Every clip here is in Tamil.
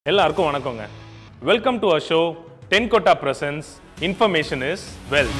எல்லாருக்கும் வணக்கங்க வெல்கம் டு அ ஷோ டென் கோட்டா presents information is wealth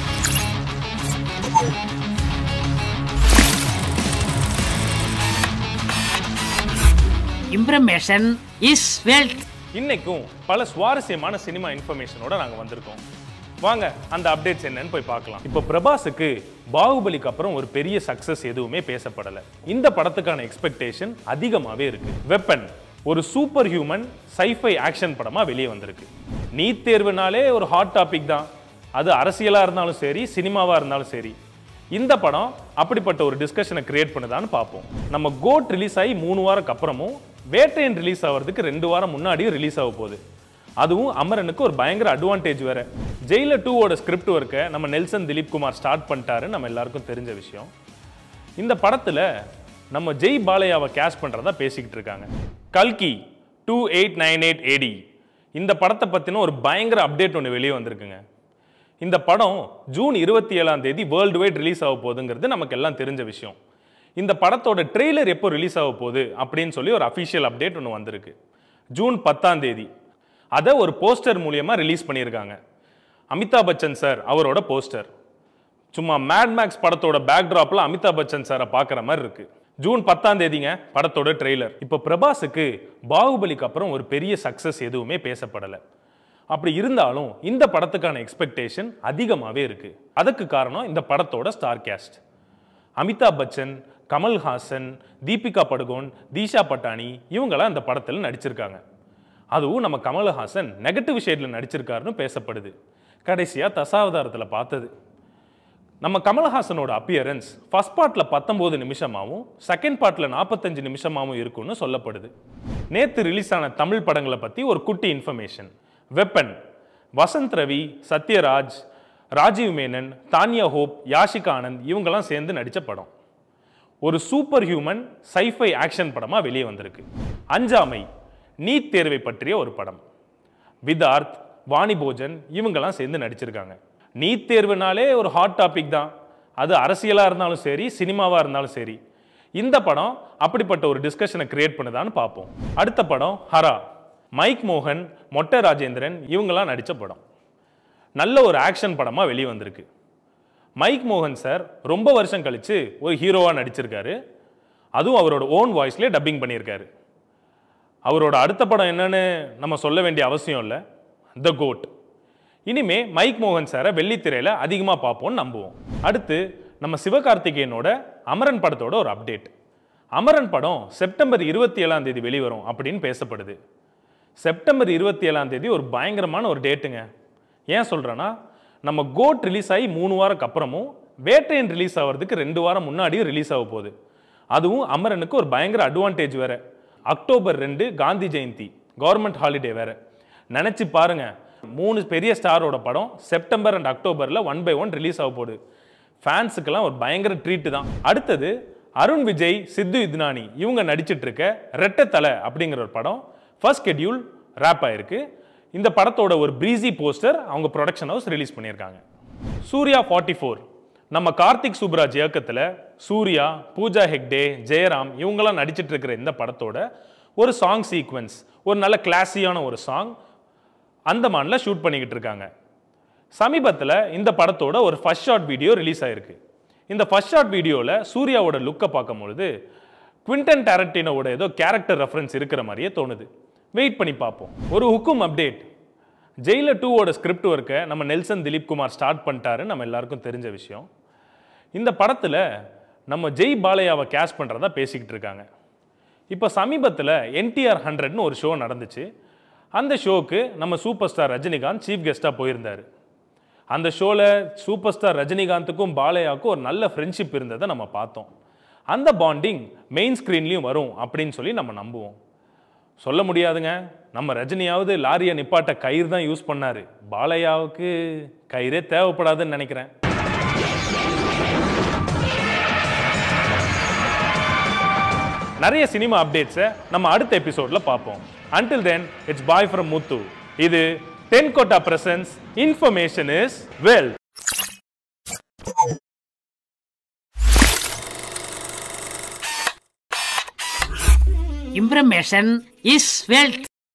Information is wealth. இன்னைக்கும் பல சுவாரஸ்யமான சினிமா இன்ஃபர்மேஷனோட நாங்க வந்திருக்கோம் வாங்க அந்த அப்டேட்ஸ் என்னன்னு போய் பார்க்கலாம் இப்போ பிரபாஸுக்கு பாகுபலிக்கு அப்புறம் ஒரு பெரிய சக்சஸ் எதுவுமே பேசப்படல இந்த படத்துக்கான எக்ஸ்பெக்டேஷன் அதிகமாவே இருக்கு வெப்பன் ஒரு சூப்பர் ஹியூமன் சைஃபை ஆக்ஷன் படமா வெளியே வந்திருக்கு நீட் தேர்வுனாலே ஒரு ஹாட் டாபிக் தான் அது அரசியலா இருந்தாலும் சரி சினிமாவா இருந்தாலும் சரி இந்த படம் அப்படிப்பட்ட ஒரு டிஸ்கஷனை கிரியேட் பண்ணுதான்னு பார்ப்போம் நம்ம கோட் ரிலீஸ் ஆகி மூணு வாரக்கு அப்புறமும் வேட்டையன் ரிலீஸ் ஆகிறதுக்கு ரெண்டு வாரம் முன்னாடியும் ரிலீஸ் ஆக போகுது அதுவும் அமரனுக்கு ஒரு பயங்கர அட்வான்டேஜ் வேற ஜெயிலர் டூவோட ஸ்கிரிப்ட் ஒர்க்கை நம்ம நெல்சன் திலீப் குமார் ஸ்டார்ட் பண்ணிட்டாரு நம்ம எல்லாருக்கும் தெரிஞ்ச விஷயம் இந்த படத்துல நம்ம ஜெய் பாலையாவை கேஷ் பண்றதா பேசிக்கிட்டு இருக்காங்க கல்கி two eight nine eight AD இந்த படத்தை பத்தின ஒரு பயங்கர அப்டேட் ஒன்று வெளியே வந்திருக்குங்க இந்த படம் ஜூன் இருபத்தி ஏழாம் தேதி வேர்ல்டு வைட் ரிலீஸ் ஆக போகுதுங்கிறது நமக்கு எல்லாம் தெரிஞ்ச விஷயம் இந்த படத்தோட ட்ரெய்லர் எப்போ ரிலீஸ் ஆக போகுது அப்படின்னு சொல்லி ஒரு அஃபிஷியல் அப்டேட் ஒன்று வந்திருக்கு ஜூன் பத்தாம் தேதி அதை ஒரு போஸ்டர் மூலியமா ரிலீஸ் பண்ணியிருக்காங்க அமிதாப் பச்சன் சார் அவரோட போஸ்டர் சும்மா மேட் மேக்ஸ் படத்தோட பேக்ட்ராப்ல அமிதாப் பச்சன் சாரை பார்க்குற மாதிரி இருக்கு ஜூன் பத்தாம் தேதிங்க படத்தோட ட்ரெய்லர் இப்போ பிரபாஸுக்கு பாகுபலிக்கு அப்புறம் ஒரு பெரிய சக்சஸ் எதுவுமே பேசப்படலை அப்படி இருந்தாலும் இந்த படத்துக்கான எக்ஸ்பெக்டேஷன் அதிகமாகவே இருக்கு அதுக்கு காரணம் இந்த படத்தோட ஸ்டார் கேஸ்ட் அமிதாப் பச்சன் கமல்ஹாசன் தீபிகா படுகோன் தீஷா பட்டானி இவங்களாம் இந்த படத்தில் நடிச்சிருக்காங்க அதுவும் நம்ம கமல்ஹாசன் நெகட்டிவ் ஷேடில் நடிச்சிருக்காருன்னு பேசப்படுது கடைசியாக தசாவதாரத்தில் பார்த்தது நம்ம கமல்ஹாசனோட அப்பியரன்ஸ் ஃபர்ஸ்ட் பார்ட்டில் பத்தொம்போது நிமிஷமாகவும் செகண்ட் பார்ட்டில் நாற்பத்தஞ்சு நிமிஷமாகவும் இருக்கும்னு சொல்லப்படுது நேற்று ரிலீஸ் ஆன தமிழ் படங்களை பற்றி ஒரு குட்டி இன்ஃபர்மேஷன் வெப்பன் வசந்த் ரவி சத்யராஜ் ராஜீவ் மேனன் தானியா ஹோப் யாஷிகா ஆனந்த் இவங்கெல்லாம் சேர்ந்து நடித்த படம் ஒரு சூப்பர் ஹியூமன் சைஃபை ஆக்ஷன் படமாக வெளியே வந்திருக்கு அஞ்சாமை நீட் தேர்வை பற்றிய ஒரு படம் விதார்த் வாணி போஜன் இவங்கெல்லாம் சேர்ந்து நடிச்சிருக்காங்க நீட் தேர்வுனாலே ஒரு ஹாட் டாபிக் தான் அது அரசியலாக இருந்தாலும் சரி சினிமாவாக இருந்தாலும் சரி இந்த படம் அப்படிப்பட்ட ஒரு டிஸ்கஷனை கிரியேட் பண்ணுதான்னு பார்ப்போம் அடுத்த படம் ஹரா மைக் மோகன் மொட்டை ராஜேந்திரன் இவங்கெல்லாம் நடித்த படம் நல்ல ஒரு ஆக்ஷன் படமாக வெளியே வந்திருக்கு மைக் மோகன் சார் ரொம்ப வருஷம் கழிச்சு ஒரு ஹீரோவாக நடிச்சிருக்காரு அதுவும் அவரோட ஓன் வாய்ஸ்லேயே டப்பிங் பண்ணியிருக்காரு அவரோட அடுத்த படம் என்னன்னு நம்ம சொல்ல வேண்டிய அவசியம் இல்லை த கோட் இனிமே மைக் மோகன் சாரை வெள்ளித்திரையில் அதிகமாக பார்ப்போம்னு நம்புவோம் அடுத்து நம்ம சிவகார்த்திகேயனோட அமரன் படத்தோட ஒரு அப்டேட் அமரன் படம் செப்டம்பர் இருபத்தி ஏழாம் தேதி வெளிவரும் அப்படின்னு பேசப்படுது செப்டம்பர் இருபத்தி ஏழாம் தேதி ஒரு பயங்கரமான ஒரு டேட்டுங்க ஏன் சொல்கிறேன்னா நம்ம கோட் ரிலீஸ் ஆகி மூணு வாரக்கு அப்புறமும் வேட்டையன் ரிலீஸ் ஆகிறதுக்கு ரெண்டு வாரம் முன்னாடியும் ரிலீஸ் ஆக போகுது அதுவும் அமரனுக்கு ஒரு பயங்கர அட்வான்டேஜ் வேற அக்டோபர் ரெண்டு காந்தி ஜெயந்தி கவர்மெண்ட் ஹாலிடே வேற நினச்சி பாருங்க மூணு பெரிய ஸ்டாரோட படம் செப்டம்பர் அண்ட் அக்டோபரில் ஒன் பை ஒன் ரிலீஸ் ஆக போகுது ஃபேன்ஸுக்கெல்லாம் ஒரு பயங்கர ட்ரீட் தான் அடுத்தது அருண் விஜய் சித்து இத்னானி இவங்க நடிச்சிட்டு இருக்க ரெட்டை தலை அப்படிங்கிற ஒரு படம் ஃபர்ஸ்ட் ஷெட்யூல் ரேப் ஆயிருக்கு இந்த படத்தோட ஒரு ப்ரீசி போஸ்டர் அவங்க ப்ரொடக்ஷன் ஹவுஸ் ரிலீஸ் பண்ணியிருக்காங்க சூர்யா ஃபார்ட்டி ஃபோர் நம்ம கார்த்திக் சுப்ராஜ் இயக்கத்தில் சூர்யா பூஜா ஹெக்டே ஜெயராம் இவங்கெல்லாம் நடிச்சிட்டு இருக்கிற இந்த படத்தோட ஒரு சாங் சீக்வன்ஸ் ஒரு நல்ல கிளாஸியான ஒரு சாங் அந்தமானில் ஷூட் பண்ணிக்கிட்டு இருக்காங்க சமீபத்தில் இந்த படத்தோட ஒரு ஃபர்ஸ்ட் ஷாட் வீடியோ ரிலீஸ் ஆயிருக்கு இந்த ஃபர்ஸ்ட் ஷாட் வீடியோவில் சூர்யாவோட லுக்கை பார்க்கும்பொழுது குவிண்டன் டேரண்டினோட ஏதோ கேரக்டர் ரெஃபரன்ஸ் இருக்கிற மாதிரியே தோணுது வெயிட் பண்ணி பார்ப்போம் ஒரு ஹுக்கும் அப்டேட் ஜெயிலர் டூவோட ஸ்கிரிப்ட் ஒர்க்கை நம்ம நெல்சன் திலீப் குமார் ஸ்டார்ட் பண்ணிட்டாரு நம்ம எல்லாருக்கும் தெரிஞ்ச விஷயம் இந்த படத்தில் நம்ம ஜெய் பாலையாவை கேஷ் பண்ணுறதா பேசிக்கிட்டு இருக்காங்க இப்போ சமீபத்தில் என்டிஆர் ஹண்ட்ரட்னு ஒரு ஷோ நடந்துச்சு அந்த ஷோக்கு நம்ம சூப்பர் ஸ்டார் ரஜினிகாந்த் சீஃப் கெஸ்ட்டாக போயிருந்தார் அந்த ஷோவில் சூப்பர் ஸ்டார் ரஜினிகாந்துக்கும் பாலையாவுக்கும் ஒரு நல்ல ஃப்ரெண்ட்ஷிப் இருந்ததை நம்ம பார்த்தோம் அந்த பாண்டிங் மெயின் ஸ்க்ரீன்லேயும் வரும் அப்படின்னு சொல்லி நம்ம நம்புவோம் சொல்ல முடியாதுங்க நம்ம ரஜினியாவது லாரியை நிப்பாட்ட கயிறு தான் யூஸ் பண்ணாரு பாலையாவுக்கு கயிறே தேவைப்படாதுன்னு நினைக்கிறேன் நிறைய சினிமா அப்டேட்ஸை நம்ம அடுத்த எபிசோட்ல பார்ப்போம் until then it's bye from Muthu இது டென் கோட்டா presents information is wealth Information is wealth.